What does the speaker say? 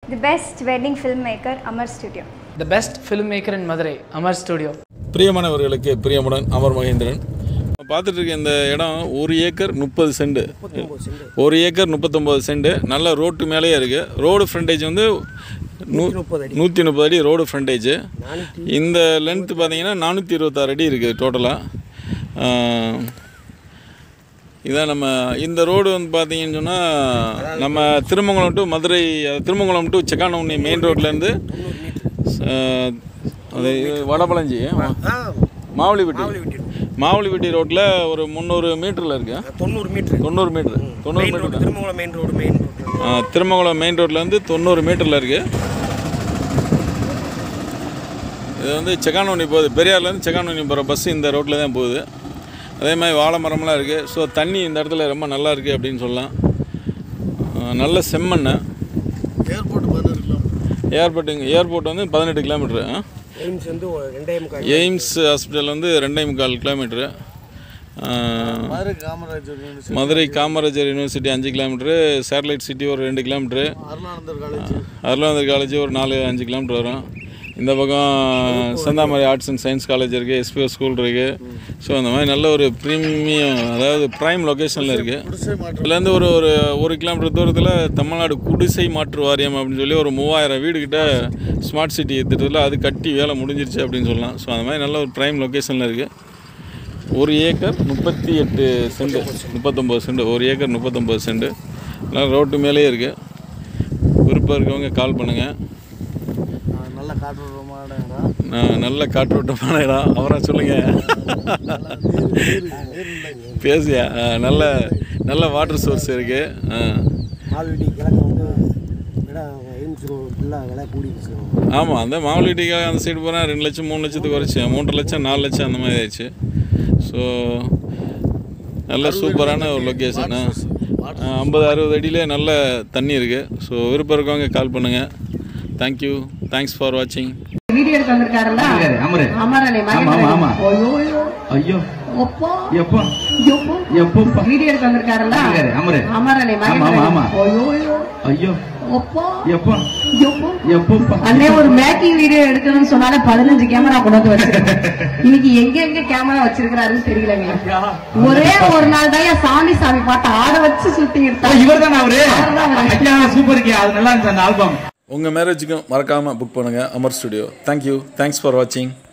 The best wedding film maker Amar studio the best film maker in Madurai Amar studio பிரியமானவர்களுக்கு பிரியமுடன் அமர் மகேந்திரன் பார்த்துட்டு இருக்க இந்த இடம் ஒரு ஏக்கர் முப்பது சென்ட் ஒரு ஏக்கர் முப்பத்தொம்போது சென்ட் நல்ல ரோட்டு மேலேயே இருக்குது ரோடு ஃப்ரண்டேஜ் வந்து நூற்றி முப்பது அடி ரோடு ஃப்ரண்டேஜ் இந்த லென்த்து பார்த்தீங்கன்னா நானூற்றி இருபத்தாறு அடி இருக்குது டோட்டலாக இதான் நம்ம இந்த ரோடு வந்து பார்த்தீங்கன்னு சொன்னால் நம்ம திருமங்கலம் டு மதுரை அஹ், திருமங்கலம் டு செக்கானவுனி மெயின் ரோட்லேருந்து அது இது வடபழஞ்சி மாவளிப்பட்டி மாவளிப்பட்டி ரோட்டில் ஒரு முந்நூறு மீட்டரில் இருக்கு தொண்ணூறு மீட்ரு தொண்ணூறு மீட்ரு தொண்ணூறு main road metre Thirumangalam main road main road Thirumangalam main ரோட்லேருந்து தொண்ணூறு மீட்டரில் இருக்குது இது வந்து செக்கானோனி போகுது பெரியார்லேருந்து செக்கானோனி போகிற பஸ் இந்த ரோட்டில் தான் போகுது அதே மாதிரி வாழை மரம்லாம் இருக்குது ஸோ தண்ணி இந்த இடத்துல ரொம்ப நல்லா இருக்குது அப்படின்னு சொல்லலாம் அஹ் நல்ல செம்மண்ணை ஏர்போர்ட்டுங்க ஏர்போர்ட் வந்து பதினெட்டு கிலோமீட்ரு எய்ம்ஸ் வந்து ஒரு ரெண்டே முக்கால் எய்ம்ஸ் ஹாஸ்பிட்டல் வந்து ரெண்டே முக்கால் கிலோமீட்ரு மதுரை காமராஜர் யூனிவர்சிட்டி அஞ்சு கிலோமீட்ரு சேட்டலைட் சிட்டி ஒரு ரெண்டு கிலோமீட்ரு அருளாந்தர் காலேஜ் ஒரு நாலு அஞ்சு கிலோமீட்டர் வரும் இந்த பக்கம் Senthamarai arts and science college இருக்குது எஸ்பிஓ ஸ்கூல் இருக்குது ஸோ அந்த மாதிரி நல்ல ஒரு ப்ரீமியம் அதாவது ப்ரைம் லொக்கேஷனில் இருக்குது இதுலேருந்து ஒரு ஒரு ஒரு கிலோமீட்டர் தூரத்தில் தமிழ்நாடு குடிசை மாற்று வாரியம் அப்படின்னு சொல்லி ஒரு மூவாயிரம் வீடு கிட்ட ஸ்மார்ட் சிட்டி திட்டத்தில் அது கட்டி வேலை முடிஞ்சிருச்சு அப்படின்னு சொல்லலாம் ஸோ அந்த மாதிரி நல்ல ஒரு ப்ரைம் லொக்கேஷனில் இருக்குது ஒரு ஏக்கர் முப்பத்தி எட்டு சென்ட் முப்பத்தொம்போது சென்ட் ஒரு ஏக்கர் முப்பத்தொம்போது சென்ட் நல்லா ரோட்டு மேலேயே இருக்குது விருப்பம் இருக்கவங்க கால் பண்ணுங்கள் நல்ல காற்றோட்டமான நான் நல்ல காற்றோட்டமான இடம் அப்புறம் சொல்லுங்கள் பேசியா ஆ, நல்ல நல்ல வாட்டர் சோர்ஸ் இருக்குது மால்வெடி கிழக்கு வந்து விட எய்ம்ஸ் ஃபுல்லாக விலை கூடிடுச்சு ஆமாம் அந்த மாவளிட்டிக்காக அந்த சைடு போனால் ரெண்டு லட்சம் மூணு லட்சத்துக்கு குறைச்சி மூன்றரை லட்சம் நாலு லட்சம் அந்த மாதிரி ஆயிடுச்சு ஸோ நல்ல சூப்பரான ஒரு லொக்கேஷன் ஐம்பது அறுபது அடியிலே நல்ல தண்ணி இருக்குது ஸோ விருப்பம் இருக்கவங்க கால் பண்ணுங்கள் தேங்க்யூ தேங்க்ஸ் ஃபார் வாட்சிங் வீடியோ எடுக்க வந்திருக்காருல்ல அமரு அமரனை ஆமா, ஆமா, ஆமா. ஐயோ ஐயோ ஐயோ ஒப்போ எப்போ எப்போ எப்போ வீடியோ எடுக்க வந்திருக்காருல்ல இருக்காரு, அமரு. அமரனை ஆமா, ஆமா, ஆமா. ஐயோ ஐயோ ஐயோ ஒப்போ எப்போ எப்போ எப்போ அண்ணே ஒரு மேக்கிங் வீடியோ எடுக்கணும்னு சொன்னாலே பதினஞ்சு கேமரா கொண்டு வந்து வச்சிருக்கேன் இன்னைக்கு எங்க எங்க கேமரா வச்சிருக்கிறாருன்னு தெரியலங்க ஒரே ஒரு நாள் தான் சாமி சாமி பாட்டு ஆட வச்சு சுத்தி எடுத்தாங்க இவர் தானே அவரு அவர்தான் அவரு. ஐயா சூப்பர் அது நல்லா இருந்துச்சு அந்த ஆல்பம் உங்கள் மேரேஜுக்கும் மறக்காமல் புக் பண்ணுங்கள் Amar studio thank you thanks for வாட்சிங்